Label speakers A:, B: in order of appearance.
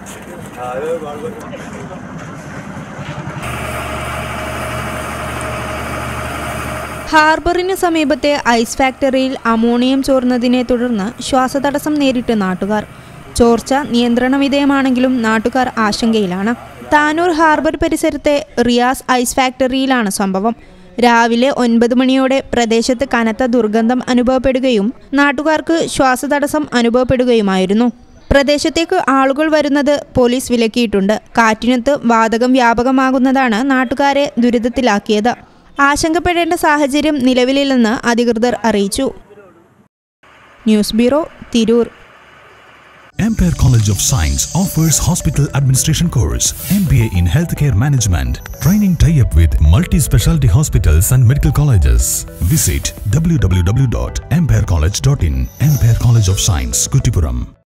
A: ഹാർബറിന് സമീപത്തെ ഐസ് ഫാക്ടറിയിൽ അമോണിയം ചോർന്നതിനെ തുടർന്ന് ശ്വാസതടസ്സം നേരിട്ട് നാട്ടുകാർ ചോർച്ച നിയന്ത്രണ വിധേയമാണെങ്കിലും നാട്ടുകാർ ആശങ്കയിലാണ് താനൂർ ഹാർബർ പരിസരത്തെ റിയാസ് ഐസ് ഫാക്ടറിയിലാണ് സംഭവം രാവിലെ ഒൻപത് മണിയോടെ പ്രദേശത്ത് കനത്ത ദുർഗന്ധം അനുഭവപ്പെടുകയും നാട്ടുകാർക്ക് ശ്വാസതടസ്സം അനുഭവപ്പെടുകയുമായിരുന്നു പ്രദേശത്തേക്ക് ആളുകൾ വരുന്നത് പോലീസ് വിലക്കിയിട്ടുണ്ട് കാറ്റിനത്ത് വാതകം വ്യാപകമാകുന്നതാണ് നാട്ടുകാരെ ദുരിതത്തിലാക്കിയത് ആശങ്കപ്പെടേണ്ട സാഹചര്യം നിലവിലില്ലെന്ന് അധികൃതർ അറിയിച്ചു news bureau Tirur
B: Ampere College of Science offers hospital administration course, MBA in healthcare management, training tie-up with multi-specialty hospitals and medical colleges. Visit www.amperecollege.in. Ampere College of Science, Kutipuram.